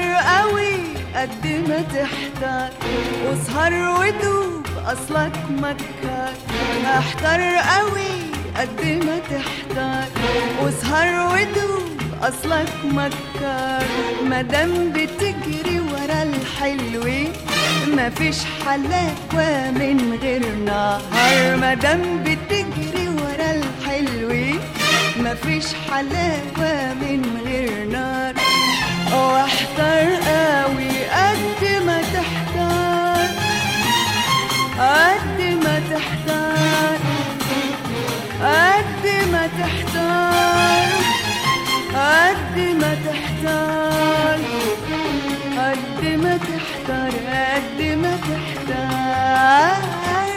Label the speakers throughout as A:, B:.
A: قوي قد ما تحتار واسهر ودوب اصلك مكار احتار قوي قد ما تحتار واسهر ودوب اصلك مكار مادام بتجري ورا الحلوين مفيش حلاوة من غير نهار مادام بتجري ورا الحلوين مفيش حلاوة من غير نار واحتار قوي قد ما تحتار قد ما تحتار قد ما تحتار قد ما تحتار قد ما تحتار قد ما تحتار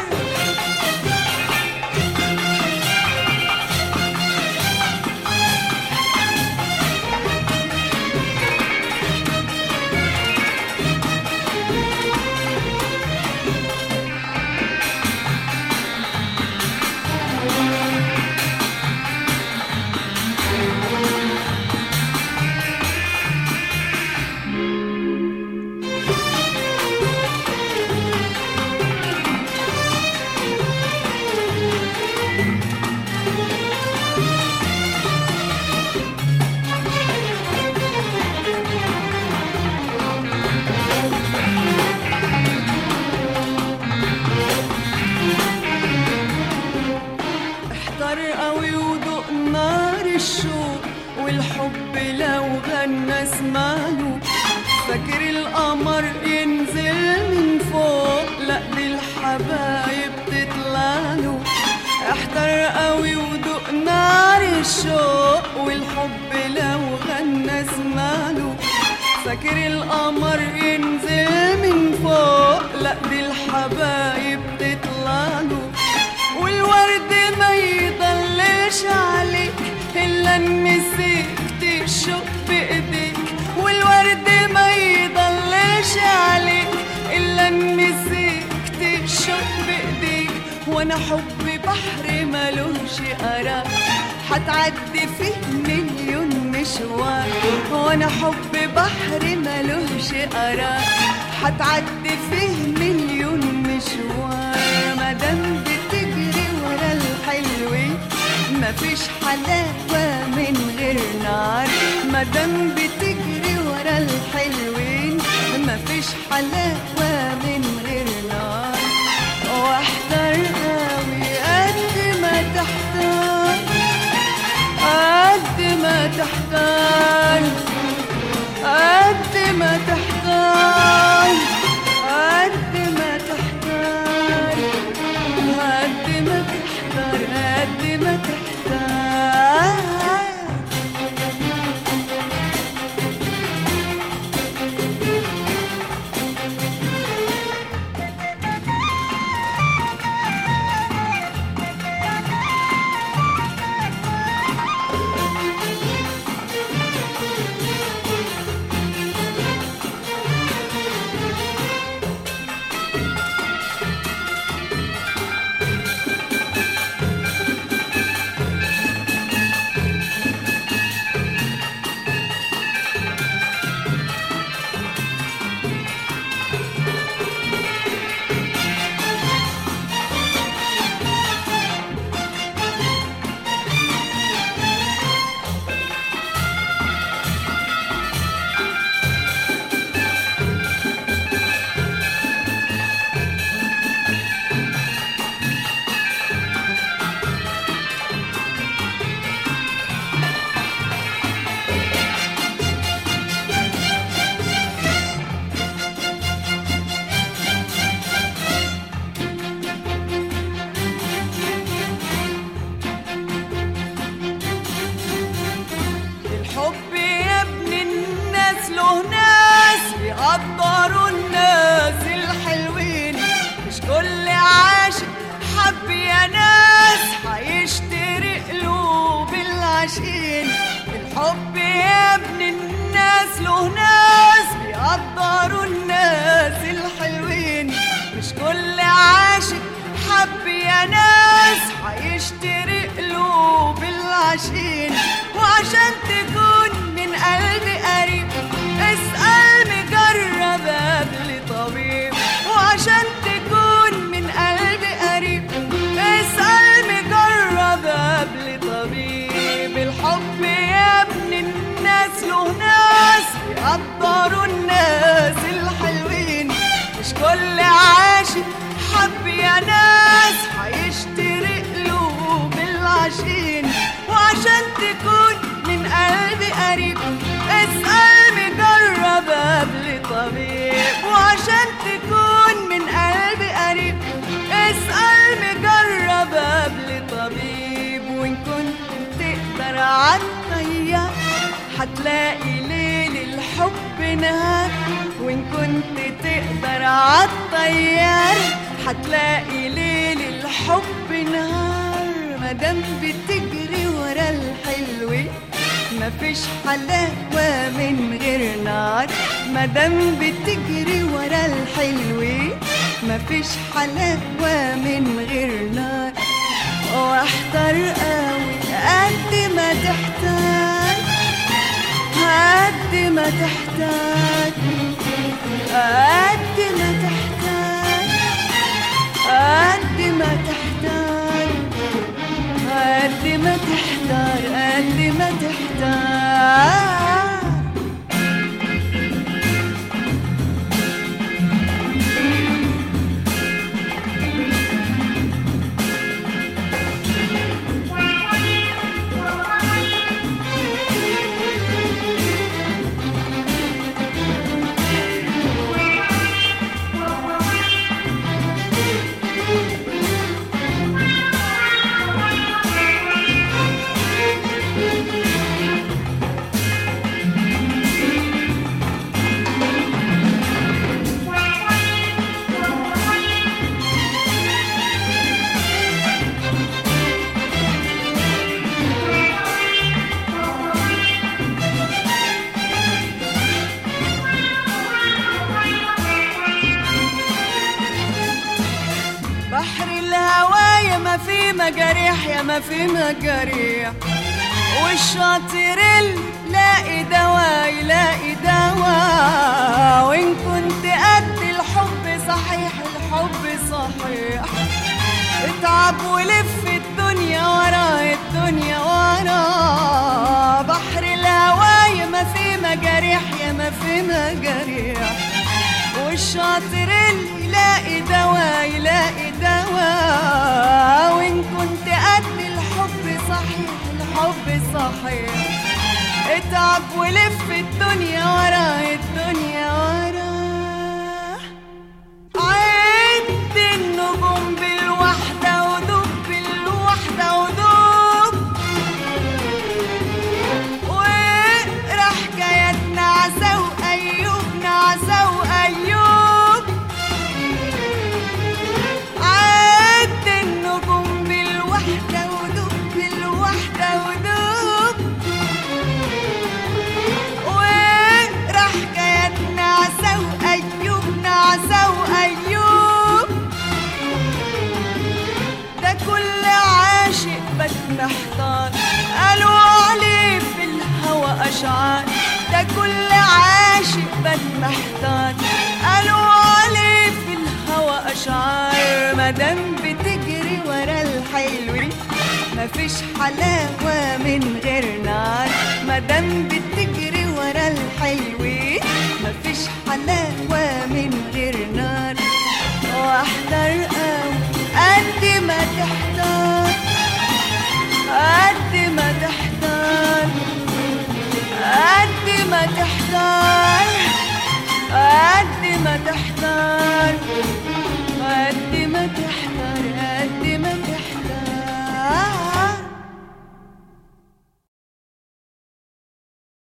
A: احتار قوي وذوق نار الشوق والحب لو غنى اسمعله فاكر القمر ينزل من فوق لا دي الحبايب تطلعله احتار قوي وذوق نار الشوق والحب لو غنى اسمعله فاكر القمر ينزل من فوق لا دي الحبايب تطلعله والورد ما يضلش عليك الا ان مسكت الشوق بايديك والورد ما يضلش عليك الا ان مسكت الشوق بايديك وانا حبي بحر ملوش قرار هتعدي فيه مليون مشوار وانا حبي بحر ملوش قرار هتعدي فيه مليون مشوار مادام بتجري ورا الحلوين مفيش حلاوة من غير نار مادام بتجري ورا الحلوين مفيش حلاوة من غير نار واحتار قوي قد ما تحتار قد ما تحتار قد ما تحتار قد ما تحتار قد ما تحتار قد ما تحتار قريب اسأل مجرب قبل طبيب وعشان تكون من قلب قريب اسأل مجرب قبل طبيب وإن كنت تقدر عالطيار هتلاقي ليل الحب نهار وإن كنت تقدر عالطيار هتلاقي ليل الحب نهار مادام بتجري ورا الحلو مفيش حلاوة من غير نار مادام بتجري ورا الحلو مفيش حلاوة من غير نار واحتر قوي قد ما تحتاج قد ما تحتاج قد ما تحتاج قد ما تحتاج قد ما تحتار قد ما تحتار بحر الهوايا ما في مجاريح يا ما في مجاريح والشاطر اللي لاقي دواء يلاقي دواء وإن كنت قد الحب صحيح الحب صحيح اتعب ولف الدنيا ورا الدنيا ورا بحر الهوايا ما في مجاريح يا ما في مجاريح والشاطر اللي يلاقي دواء يلاقي دواء وإن كنت قد الحب صحيح الحب صحيح اتعب ولف الدنيا ورا الدنيا ورا عد النجوم بالوحدة ودوب بالوحدة ودوب واقرا حكاياتنا عسى وأيوب نعسى وأيوب عد النجوم بالوحدة ودوب بالوحدة ودوب واقرا حكاياتنا عسى وأيوب نعسى وأيوب ده كل عاشق بات محتار قالوا عليه في الهوى أشعار ده كل عاشق بات محتار قالوا عليه في الهوى أشعار مادام بتجري ورا الحلو مفيش حلاوة